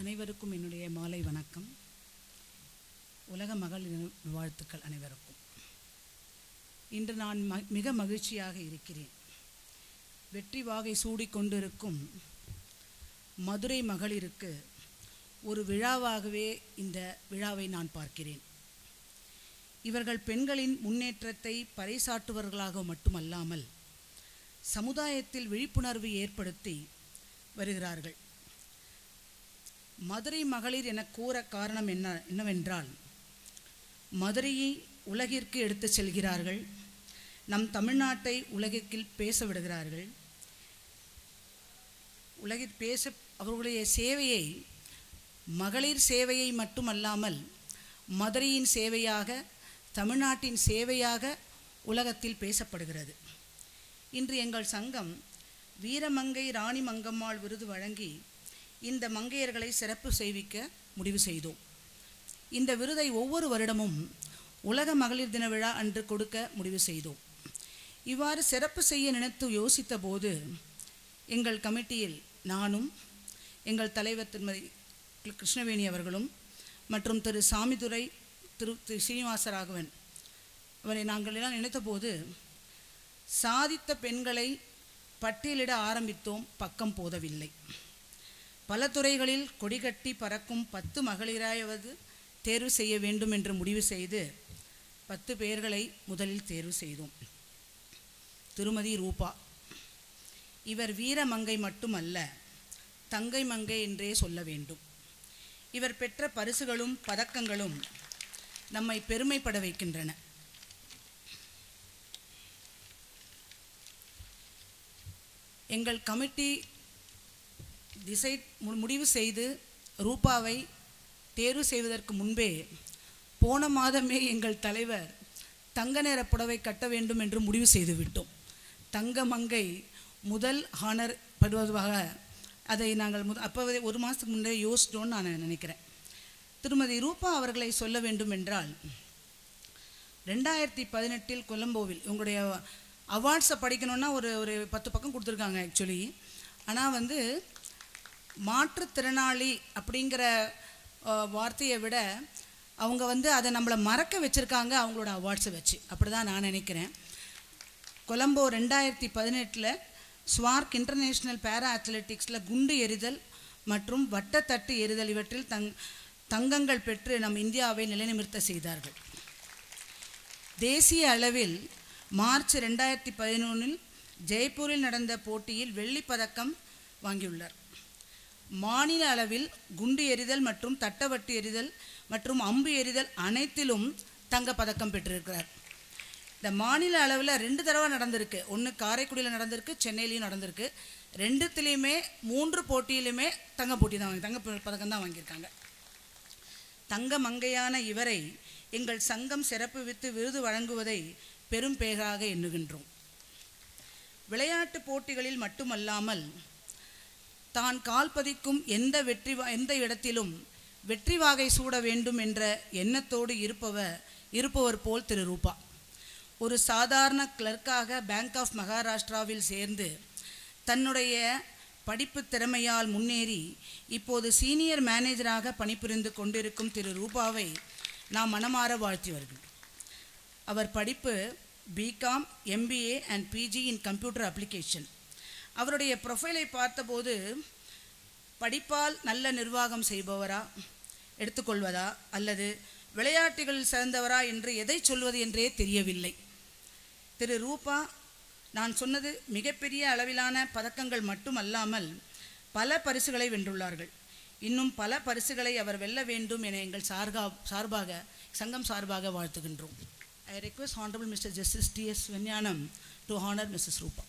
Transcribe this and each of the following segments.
அனைவருக்கும் என்னுடைய மாலை வணக்கம் உலக மகளிர் தின வாழ்த்துக்கள் அனைவருக்கும் இன்று நான் ம மிக மகிழ்ச்சியாக இருக்கிறேன் வெற்றி வாகை சூடிக்கொண்டிருக்கும் மதுரை மகளிருக்கு ஒரு விழாவாகவே இந்த விழாவை நான் பார்க்கிறேன் இவர்கள் பெண்களின் முன்னேற்றத்தை பறைசாற்றுவர்களாக மட்டுமல்லாமல் சமுதாயத்தில் விழிப்புணர்வு ஏற்படுத்தி வருகிறார்கள் மதுரை மகளிர் என கூற காரணம் என்ன என்னவென்றால் மதுரையை உலகிற்கு எடுத்துச் செல்கிறார்கள் நம் தமிழ்நாட்டை உலகிற்கில் பேச விடுகிறார்கள் உலகில் பேச அவர்களுடைய சேவையை மகளிர் சேவையை மட்டுமல்லாமல் மதுரையின் சேவையாக தமிழ்நாட்டின் சேவையாக உலகத்தில் பேசப்படுகிறது இன்று எங்கள் சங்கம் வீரமங்கை ராணி மங்கம்மாள் விருது வழங்கி இந்த மங்கையர்களை சிறப்பு செய்விக்க முடிவு செய்தோம் இந்த விருதை ஒவ்வொரு வருடமும் உலக மகளிர் தின விழா அன்று கொடுக்க முடிவு செய்தோம் இவ்வாறு சிறப்பு செய்ய நினைத்து யோசித்த போது எங்கள் கமிட்டியில் நானும் எங்கள் தலைவர் திருமதி கிருஷ்ணவேணி அவர்களும் மற்றும் திரு சாமிதுரை திரு திரு ஸ்ரீனிவாச ராகவன் அவரை நாங்கள் எல்லாம் நினைத்தபோது சாதித்த பெண்களை பட்டியலிட ஆரம்பித்தோம் பக்கம் போதவில்லை பல துறைகளில் கொடிகட்டி பறக்கும் பத்து மகளிராயாவது தேர்வு செய்ய வேண்டும் என்று முடிவு செய்து பத்து பேர்களை முதலில் தேர்வு செய்தோம் திருமதி ரூபா இவர் வீரமங்கை மட்டுமல்ல தங்கை மங்கை என்றே சொல்ல வேண்டும் இவர் பெற்ற பரிசுகளும் பதக்கங்களும் நம்மை பெருமைப்பட வைக்கின்றன எங்கள் கமிட்டி திசை மு- முடிவு செய்து ரூபாவை தேர்வு செய்வதற்கு முன்பே போன மாதமே எங்கள் தலைவர் தங்க நிற புடவை கட்ட வேண்டும் என்று முடிவு செய்து விட்டோம் தங்க மங்கை முதல் ஹானர் படுவதாக அதை நாங்கள் முத அப்போவே ஒரு மாதத்துக்கு முன்னே யோசித்தோன்னு நான் நினைக்கிறேன் திருமதி ரூபா அவர்களை சொல்ல வேண்டும் என்றால் ரெண்டாயிரத்தி பதினெட்டில் கொலம்போவில் உங்களுடைய அவார்ட்ஸை படிக்கணுன்னா ஒரு ஒரு பத்து பக்கம் கொடுத்துருக்காங்க ஆக்சுவலி ஆனால் வந்து மாற்றுத்திறனாளி அப்படிங்கிற அஹ், வார்த்தையை விட அவங்க வந்து அதை நம்மளை மறக்க வச்சுருக்காங்க அவங்களோட அவார்ட்ஸை வச்சு அப்படி தான் நான் நினைக்கிறேன் கொலம்போ ரெண்டாயிரத்தி பதினெட்டில் ஸ்வார்க் இன்டர்நேஷ்னல் பேரா அத்லெட்டிக்ஸில் குண்டு எறிதல் மற்றும் வட்டத்தட்டு எறிதல் இவற்றில் தங் தங்கங்கள் பெற்று நம் இந்தியாவை நிலைநிமிர்த்த செய்தார்கள் தேசிய அளவில் மார்ச் ரெண்டாயிரத்தி பதினொன்றில் ஜெய்ப்பூரில் நடந்த போட்டியில் வெள்ளிப் பதக்கம் வாங்கியுள்ளார் மாநில அளவில் குண்டு எறிதல் மற்றும் தட்டவட்டு எறிதல் மற்றும் அம்பு எறிதல் அனைத்திலும் தங்கப் பதக்கம் பெற்றிருக்கிறார் இந்த மாநில அளவில் ரெண்டு தடவை நடந்திருக்கு ஒன்று காரைக்குடியில் நடந்திருக்கு சென்னையிலையும் நடந்திருக்கு ரெண்டுத்துலேயுமே மூன்று போட்டியிலுமே தங்க போட்டி தான் வாங்கி தங்க பதக்கம் தான் வாங்கியிருக்காங்க தங்க மங்கையான இவரை எங்கள் சங்கம் சிறப்பு வித்து விருது வழங்குவதை பெரும் பேராக எண்ணுகின்றோம் விளையாட்டு போட்டிகளில் மட்டுமல்லாமல் தான் கால் பதிக்கும் எந்த வெற்றி வா- எந்த இடத்திலும் வெற்றி வாகை சூட வேண்டும் என்ற எண்ணத்தோடு இருப்பவர் இருப்பவர் போல் திரு ரூபா ஒரு சாதாரண கிளர்க்காக பேங்க் ஆஃப் மகாராஷ்டிராவில் சேர்ந்து தன்னுடைய படிப்பு திறமையால் முன்னேறி இப்போது சீனியர் மேனேஜராக பணிபுரிந்து கொண்டிருக்கும் திரு ரூபாவை நாம் மனமாற வாழ்த்தி வருகின்றோம் அவர் படிப்பு B Com MBA and PG in computer application அவருடைய ப்ரொஃபைலை பார்த்தபோது படிப்பால் நல்ல நிர்வாகம் செய்பவரா எடுத்துக்கொள்வதா அல்லது விளையாட்டுகளில் சிறந்தவரா என்று எதை சொல்வது என்றே தெரியவில்லை திரு ரூபா நான் சொன்னது மிகப்பெரிய அளவிலான பதக்கங்கள் மட்டுமல்லாமல் பல பரிசுகளை வென்றுள்ளார்கள் இன்னும் பல பரிசுகளை அவர் வெல்ல வேண்டும் என எங்கள் சார்கா சார்பாக சங்கம் சார்பாக வாழ்த்துகின்றோம் I request honourable Mr Justice T S Vignanam to honour Mrs Rupa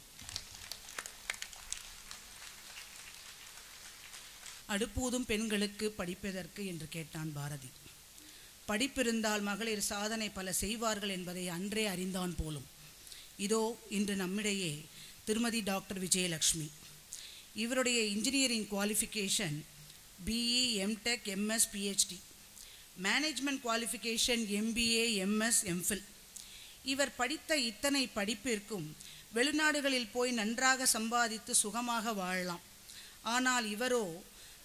அடுப்பூதும் பெண்களுக்கு படிப்பதற்கு என்று கேட்டான் பாரதி படிப்பிருந்தால் மகளிர் சாதனை பல செய்வார்கள் என்பதை அன்றே அறிந்தான் போலும் இதோ இன்று நம்மிடையே திருமதி டாக்டர் விஜயலக்ஷ்மி இவருடைய engineering qualification BE MTech MS PhD management qualification MBA MS MPhil இவர் படித்த இத்தனை படிப்பிற்கும் வெளிநாடுகளில் போய் நன்றாக சம்பாதித்து சுகமாக வாழலாம் ஆனால் இவரோ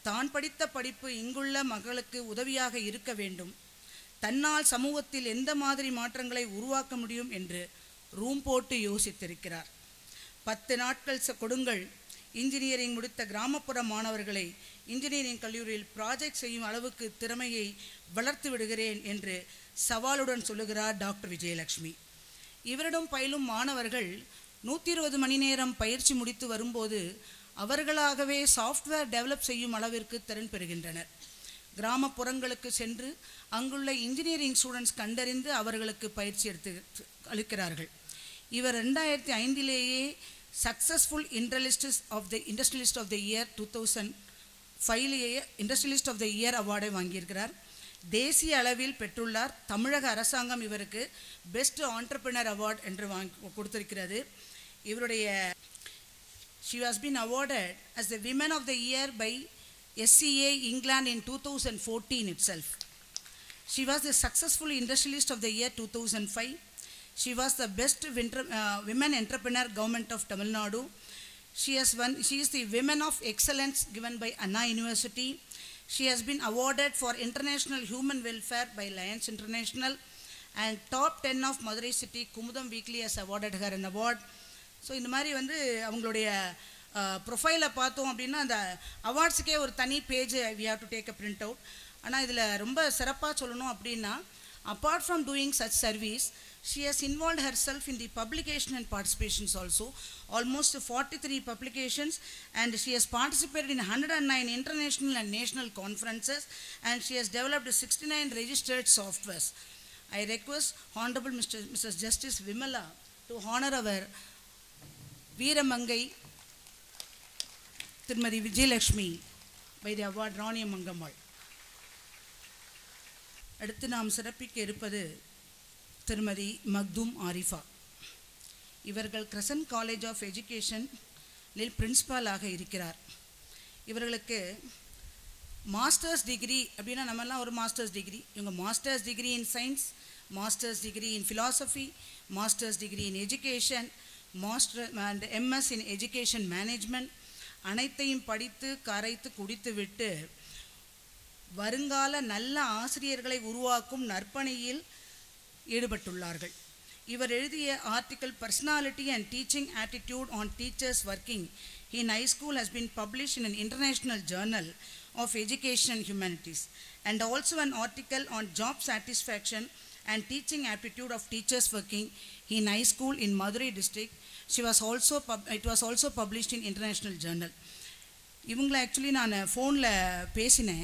தான் படித்த படிப்பு இங்குள்ள மகளுக்கு உதவியாக இருக்க வேண்டும் தன்னால் சமூகத்தில் எந்த மாதிரி மாற்றங்களை உருவாக்க முடியும் என்று ரூம் போட்டு யோசித்திருக்கிறார் பத்து நாட்கள் ச- கொடுங்கள் இன்ஜினியரிங் முடித்த கிராமப்புற மாணவர்களை இன்ஜினியரிங் கல்லூரியில் ப்ராஜெக்ட் செய்யும் அளவுக்கு திறமையை வளர்த்து விடுகிறேன் என்று சவாலுடன் சொல்லுகிறார் டாக்டர் விஜயலட்சுமி இவரிடம் பயிலும் மாணவர்கள் நூற்றி இருபது மணி நேரம் பயிற்சி முடித்து வரும்போது அவர்களாகவே சாஃப்ட்வேர் டெவலப் செய்யும் அளவிற்கு திறன் பெறுகின்றனர் கிராமப்புறங்களுக்கு சென்று அங்குள்ள இன்ஜினியரிங் ஸ்டூடெண்ட்ஸ் கண்டறிந்து அவர்களுக்கு பயிற்சி எடுத்து அளிக்கிறார்கள் இவர் ரெண்டாயிரத்தி ஐந்திலேயே successful industrialist of the industrialist of the year two thousand ஃபைவ்லேயே இண்டஸ்ட்ரியலிஸ்ட் ஆஃப் த இயர் அவார்டை வாங்கியிருக்கிறார் தேசிய அளவில் பெற்றுள்ளார் தமிழக அரசாங்கம் இவருக்கு பெஸ்ட் ஆண்டர்பிரினர் அவார்ட் என்று வாங்கி கொடுத்திருக்கிறது இவருடைய She has been awarded as the Women of the Year by SCA England in 2014 itself. She was the Successful Industrialist of the Year 2005. She was the Best winter, uh, Women Entrepreneur Government of Tamil Nadu. She, has won, she is the Women of Excellence given by Anna University. She has been awarded for International Human Welfare by Lions International. And top 10 of Madurai City, Kumudam Weekly has awarded her an award. So இந்த மாதிரி வந்து அவங்களுடைய ப்ரொஃபைலை பார்த்தோம் அப்படின்னா அந்த அவார்ட்ஸுக்கே ஒரு தனி page we have to take a print out ஆனால் இதில் ரொம்ப சிறப்பாக சொல்லணும் அப்படின்னா apart from doing such service she has involve herself in the publication and participations also almost forty three publications and she has participated in hundred and nine international and national conferences and she has developed sixty nine registered softwares I request Honorable Mr. Mrs. Justice Vimala to honor our வீரமங்கை திருமதி Vijayalakshmi by the award ராணி மங்கம்மாள் அடுத்து நாம் சிறப்பிக்க இருப்பது திருமதி மக்தூம் ஆரிஃபா இவர்கள் Crescent college of எஜுகேஷனில் பிரின்சிபாலாக இருக்கிறார் இவர்களுக்கு மாஸ்டர்ஸ் டிகிரி அப்படின்னா நம்மெல்லாம் ஒரு மாஸ்டர்ஸ் டிகிரி இவங்க masters degree in science masters degree in philosophy masters degree in education master and MS in education management அனைத்தையும் படித்து கரைத்து குடித்து விட்டு வருங்கால நல்ல ஆசிரியர்களை உருவாக்கும் நற்பணியில் ஈடுபட்டுள்ளார்கள் இவர் எழுதிய article personality and teaching attitude on teachers working in high school has been published in an international journal of education and humanities and also an article on job satisfaction and teaching aptitude of teachers working in high school in Madurai district. She was also, pub- it was also published in international journal. இவங்களை actually நான் ஃபோனில் பேசினேன்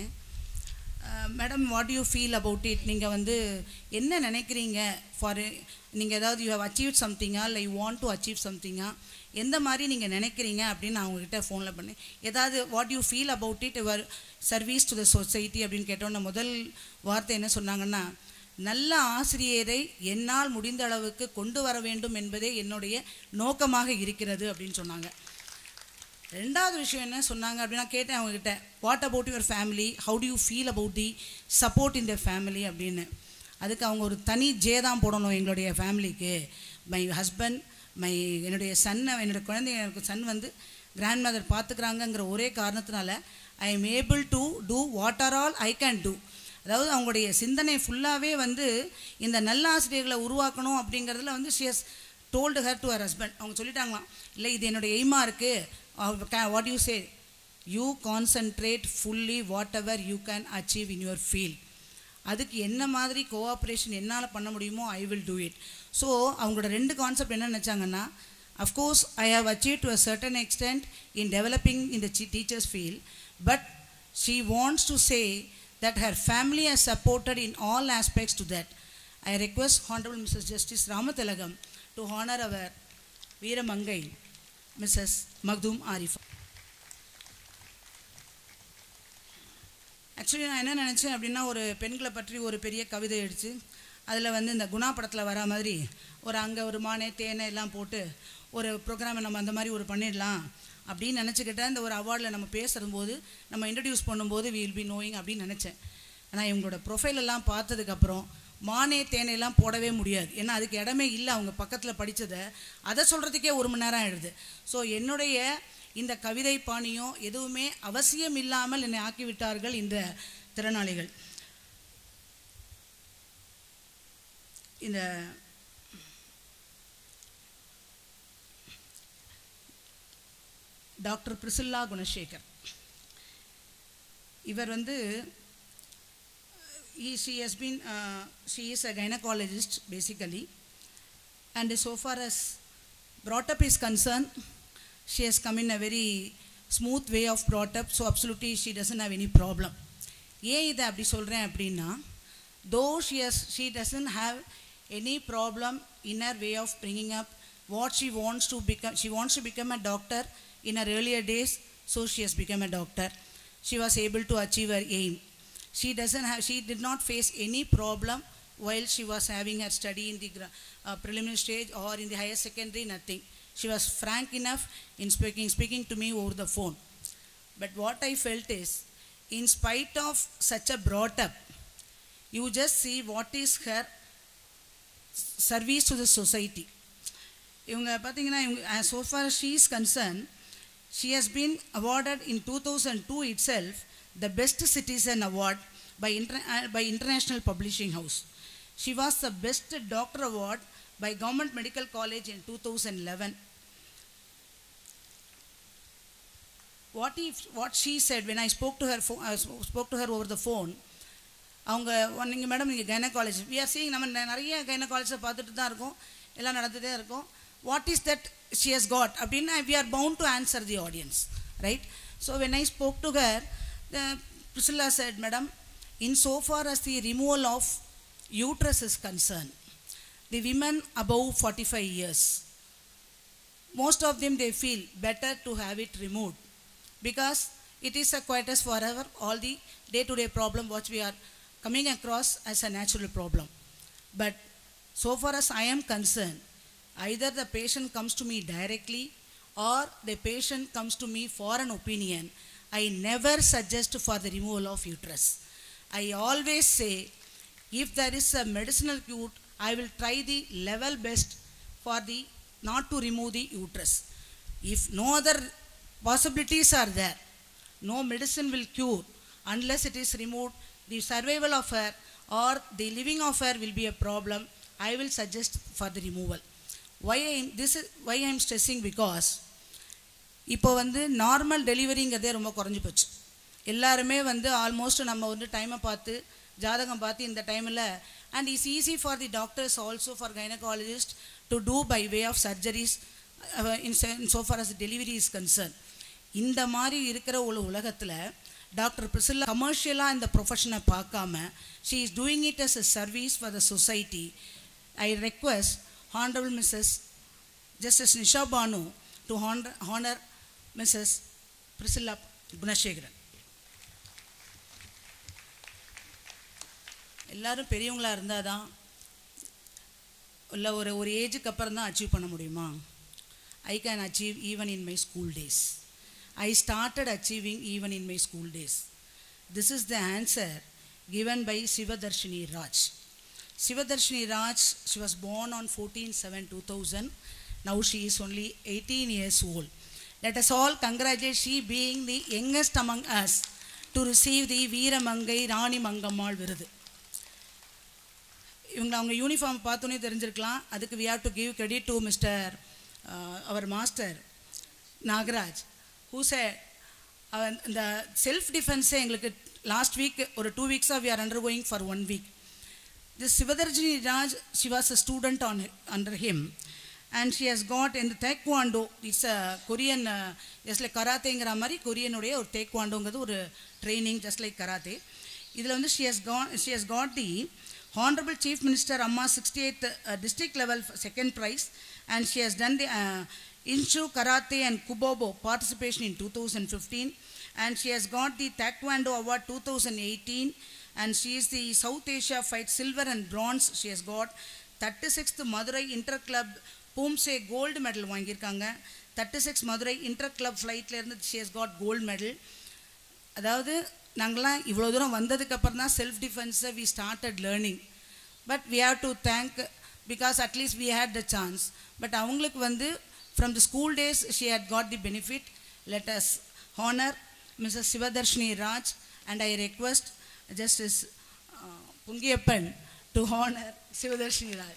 madam what you feel about it நீங்கள் வந்து என்ன நினைக்கிறீங்க for நீங்கள் ஏதாவது யூ ஹவ் அச்சீவ் சம்திங்கா இல்லை யூ வாண்ட் டு அச்சீவ் சம்திங்கா எந்த மாதிரி நீங்கள் நினைக்கிறீங்க அப்படின்னு நான் உங்ககிட்ட ஃபோனில் பண்ணேன் ஏதாவது what you feel about it your service to the society அப்படின்னு கேட்டோன்னே முதல் வார்த்தை என்ன சொன்னாங்கன்னா நல்ல ஆசிரியரை என்னால் முடிந்த அளவுக்கு கொண்டு வர வேண்டும் என்பதே என்னுடைய நோக்கமாக இருக்கிறது அப்படின்னு சொன்னாங்க ரெண்டாவது விஷயம் என்ன சொன்னாங்க அப்படின்னா கேட்டேன் அவங்ககிட்ட what about your family how do you feel about the support in the family அப்படின்னு அதுக்கு அவங்க ஒரு தனி ஜே தான் போடணும் எங்களுடைய ஃபேமிலிக்கு மை ஹஸ்பண்ட் மை என்னுடைய சன்னை என்னுடைய குழந்தைங்க எனக்கு சன் வந்து கிராண்ட் மதர் பார்த்துக்கிறாங்கங்கிற ஒரே காரணத்தினால I am able to do what are all I can do அதாவது அவங்களுடைய சிந்தனை ஃபுல்லாகவே வந்து இந்த நல்ல ஆசிரியர்களை உருவாக்கணும் அப்படிங்கிறதுல வந்து she has told her to her husband அவங்க சொல்லிட்டாங்களாம் இல்லை இது என்னுடைய எய்மாக இருக்குது what you say you concentrate fully whatever you can achieve in your field அதுக்கு என்ன மாதிரி கோஆப்ரேஷன் என்னால் பண்ண முடியுமோ I will do it so அவங்களோட ரெண்டு கான்செப்ட் என்ன நினச்சாங்கன்னா of course I have achieve to a certain extent in developing in the teachers field but she wants to say that her family has supported in all aspects to that. I request Honorable Mrs. Justice Ramatilagam to honor our Veeramangai, Mrs. Magdum Arifa. Actually நான் என்ன நினச்சேன் அப்படின்னா ஒரு பெண்களை பற்றி ஒரு பெரிய கவிதை அடித்து அதில் வந்து இந்த குணா படத்தில் வர மாதிரி ஒரு அங்கே ஒரு மானே தேனை எல்லாம் போட்டு ஒரு ப்ரோக்ராமை நம்ம அந்த மாதிரி ஒரு பண்ணிடலாம் அப்படின்னு நினச்சிக்கிட்டேன் இந்த ஒரு அவார்டில் நம்ம பேசும்போது நம்ம இன்ட்ரடியூஸ் பண்ணும்போது வில் பி நோயிங் அப்படின்னு நினச்சேன் ஆனால் இவங்களோட ப்ரொஃபைல் எல்லாம் பார்த்ததுக்கப்புறம் மானே தேனையெல்லாம் போடவே முடியாது ஏன்னா அதுக்கு இடமே இல்லை அவங்க பக்கத்தில் படித்ததை அதை சொல்கிறதுக்கே ஒரு மணி நேரம் ஆயிடுது ஸோ என்னுடைய இந்த கவிதை பாணியோ எதுவுமே அவசியம் இல்லாமல் என்னை ஆக்கிவிட்டார்கள் இந்த திறனாளிகள் இந்த டாக்டர் பிரிசில்லா குணசேகர் இவர் வந்து he, she has been uh, she is a gynecologist basically and so far as brought up is concerned she has come in a very smooth way of brought up so absolutely she doesn't have any problem ஏன் இதை அப்படி சொல்கிறேன் அப்படின்னா தோ she has she doesn't have any problem in her way of bringing up what she wants to become she wants to become a doctor in her earlier days so she has become a doctor she was able to achieve her aim she doesn't have she did not face any problem while she was having her study in the gra- uh, preliminary stage or in the higher secondary nothing she was frank enough in speaking speaking to me over the phone but what i felt is in spite of such a brought up you just see what is her service to the society இவங்க பார்த்தீங்கன்னா இவங்க as so far as she is concerned she has been awarded in 2002 itself the best citizen award by, inter- uh, by international publishing house she was the best doctor award by government medical college in 2011 what if what she said when i spoke to her pho- uh, spoke to her over the phone அவங்க நீங்கள் madam நீங்கள் gynaecology we are seeing நம்ம நெ- நிறைய கைனகாலஜியை பார்த்துட்டு தான் இருக்கோம் எல்லாம் நடந்துகிட்டே இருக்கும் what is that she has got அப்படின்னா we are bound to answer the audience right so when I spoke to her Priscilla said madam in so far as the removal of uterus is concerned the women above 45 years most of them they feel better to have it removed because it is a quietus forever all the day-to-day problem what we are coming across as a natural problem but so far as i am concerned either the patient comes to me directly or the patient comes to me for an opinion i never suggest for the removal of uterus i always say if there is a medicinal cure i will try the level best for the not to remove the uterus if no other possibilities are there no medicine will cure unless it is removed the survival of her or the living of her will be a problem i will suggest for the removal why I am, this is why i am stressing because இப்போ வந்து normal டெலிவரிங்கிறதே ரொம்ப குறைஞ்சி போச்சு எல்லாருமே வந்து almost நம்ம வந்து டைமை பார்த்து ஜாதகம் பார்த்து இந்த டைமில் and is easy for the doctors also for gynaecologist to do by way of surgeries in so far as delivery is concern இந்த மாதிரி இருக்கிற ஒரு உலகத்தில் டாக்டர் பிரிசில்லா கமர்ஷியலாக இந்த ப்ரொஃபஷனை பார்க்காம she is doing it as a service for the society I request honourable Mrs Justice Nisha Banu to honour honour Mrs Priscilla Gunasekaran எல்லாரும் பெரியவங்களாக இருந்தால் தான் இல்லை ஒரு ஒரு ஏஜுக்கு அப்புறம் தான் அச்சீவ் பண்ண முடியுமா I can achieve even in my school days I started achieving even in my school days. This is the answer given by Sivadarshini Raj. Sivadarshini Raj, she was born on 14-7-2000. Now she is only 18 years old. Let us all congratulate she being the youngest among us to receive the Veeramangai Rani Mangammal விருது இவங்க அவங்க uniform பார்த்தோன்னே தெரிஞ்சிருக்கலாம் அதுக்கு we have to give credit to Mr அவர் master Nagaraj who said அவன் இந்த self டிஃபென்ஸே எங்களுக்கு லாஸ்ட் வீக் ஒரு டூ வீக்ஸாக we are undergoing for one week this Sivadharshini Raj she was a student on under him and she has got இந்த taekwondo it's a Korean just like கராத்தேங்கிற மாதிரி கொரியனுடைய ஒரு தேக்வாண்டோங்கிறது ஒரு ட்ரைனிங் ஜஸ்ட் லைக் கராத்தே இதில் வந்து she has got she has got the Honorable Chief Minister Amma 68th uh, district level f- second prize and she has done the uh, Inshu Karate and Kubobo participation in 2015 and she has got the Taekwondo Award 2018 and she is the South Asia fight silver and bronze she has got 36th Madurai Inter Club poomsae gold medal வாங்கியிருக்காங்க thirty six Madurai inter club ஃப்ளைட்லேருந்து she has got gold medal அதாவது நாங்களாம் இவ்வளோ தூரம் வந்ததுக்கு அப்புறம் தான் self டிஃபென்ஸை we started learning but we have to thank because at least we had the chance but அவங்களுக்கு வந்து from the school days she had got the benefit let us honor Mrs. Sivadarshini Raj and I request Justice uh, Pungiyappan to honor Sivadarshini Raj.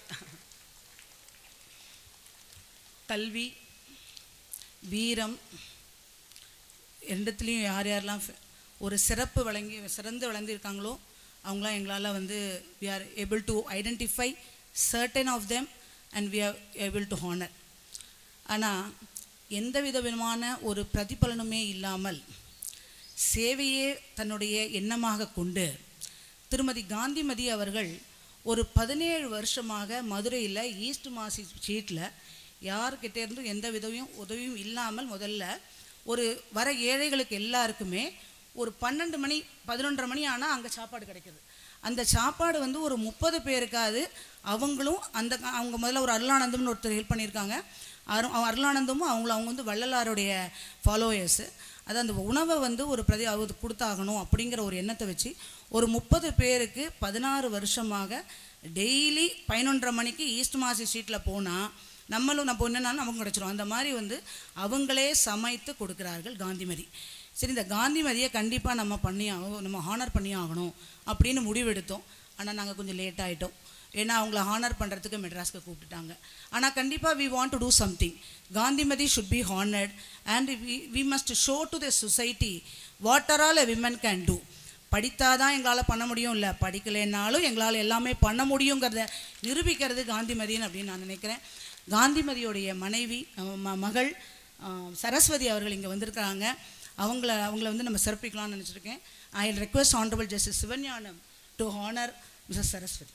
கல்வி வீரம் ரெண்டுத்துலேயும் யார் யாரெல்லாம் ஃப- ஒரு சிறப்பு வழங்கி சிறந்து விளங்கியிருக்காங்களோ அவங்களாம் எங்களால் வந்து we are able to identify certain of them and we are able to honor ஆனால் எந்த விதமான ஒரு பிரதிபலனுமே இல்லாமல் சேவையே தன்னுடைய எண்ணமாக கொண்டு திருமதி காந்திமதி அவர்கள் ஒரு பதினேழு வருஷமாக மதுரையில் ஈஸ்ட் மாசி ஸ்ட்ரீட்டில் யார்கிட்ட இருந்து எந்த விதவையும் உதவியும் இல்லாமல் முதல்ல ஒரு வர ஏழைகளுக்கு எல்லாருக்குமே ஒரு பன்னெண்டு மணி பதினொன்றரை மணி ஆனால் அங்கே சாப்பாடு கிடைக்குது அந்த சாப்பாடு வந்து ஒரு முப்பது பேருக்காவது அவங்களும் அந்த அவங்க முதல்ல ஒரு அருளானந்தம்னு ஒருத்தர் ஹெல்ப் பண்ணியிருக்காங்க அரு அருளானந்தமும் அவங்கள அவங்க வந்து வள்ளலாருடைய ஃபாலோயர்ஸு அது அந்த உணவை வந்து ஒரு பிரதி அது கொடுத்தாகணும் அப்படிங்கிற ஒரு எண்ணத்தை வச்சு ஒரு முப்பது பேருக்கு பதினாறு வருஷமாக டெய்லி பதினொன்றரை மணிக்கு ஈஸ்ட் மாசி ஸ்ட்ரீட்டில் போனால் நம்மளும் நம்ம என்னன்னாலும் நமக்கு கிடச்சிரும் அந்த மாதிரி வந்து அவங்களே சமைத்து கொடுக்குறார்கள் காந்திமதி சரி இந்த காந்திமதியை கண்டிப்பாக நம்ம பண்ணி ஆக- நம்ம ஹானர் பண்ணி ஆகணும் அப்படின்னு முடிவெடுத்தோம் ஆனால் நாங்கள் கொஞ்சம் லேட் ஆகிட்டோம் ஏன்னா அவங்கள ஹானர் பண்ணுறதுக்கு மெட்ராஸ்க்கு கூப்பிட்டுட்டாங்க ஆனால் கண்டிப்பாக we want to do something Gandhimathi should be honoured and we we must show to the society what are all a women can do படித்தாதான் எங்களால் பண்ண முடியும் இல்லை படிக்கலைன்னாலும் எங்களால் எல்லாமே பண்ண முடியுங்கிறத நிரூபிக்கிறது காந்திமதின்னு அப்படின்னு நான் நினைக்கிறேன் காந்திமதியோடைய மனைவி அஹ், ம- மகள் அஹ், சரஸ்வதி அவர்கள் இங்கே வந்திருக்காங்க அவங்கள அவங்கள வந்து நம்ம சிறப்பிக்கலாம்னு நினச்சிருக்கேன் I request honourable Justice Sivagnanam to honour Mrs Saraswathi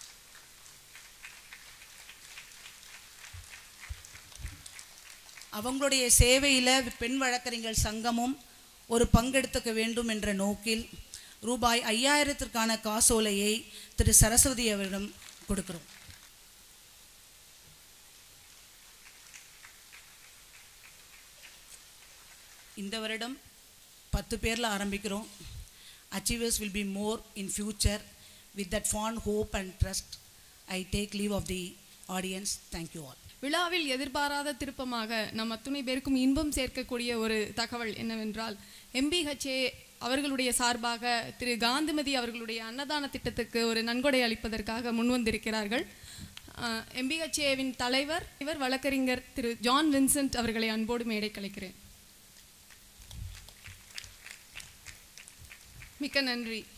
அவங்களுடைய சேவையில் பெண் வழக்கறிஞர் சங்கமும் ஒரு பங்கெடுத்துக்க வேண்டும் என்ற நோக்கில் ரூபாய் ஐயாயிரத்திற்கான காசோலையை திரு சரஸ்வதி அவரிடம் கொடுக்கிறோம் இந்த வருடம் பத்து பேரில் ஆரம்பிக்கிறோம் achievers will be more in future with that fond hope and trust I take leave of the audience thank you all விழாவில் எதிர்பாராத திருப்பமாக நம் அத்துணை பேருக்கும் இன்பம் சேர்க்கக்கூடிய ஒரு தகவல் என்னவென்றால் எம்பிஹெச்ஏ அவர்களுடைய சார்பாக திரு காந்திமதி அவர்களுடைய அன்னதான திட்டத்துக்கு ஒரு நன்கொடை அளிப்பதற்காக முன்வந்திருக்கிறார்கள் எம்பிஹெச்ஏவின் தலைவர் இவர் வழக்கறிஞர் திரு ஜான் வின்சென்ட் அவர்களை அன்போடு மேடை கலைக்கிறேன் மிக்க நன்றி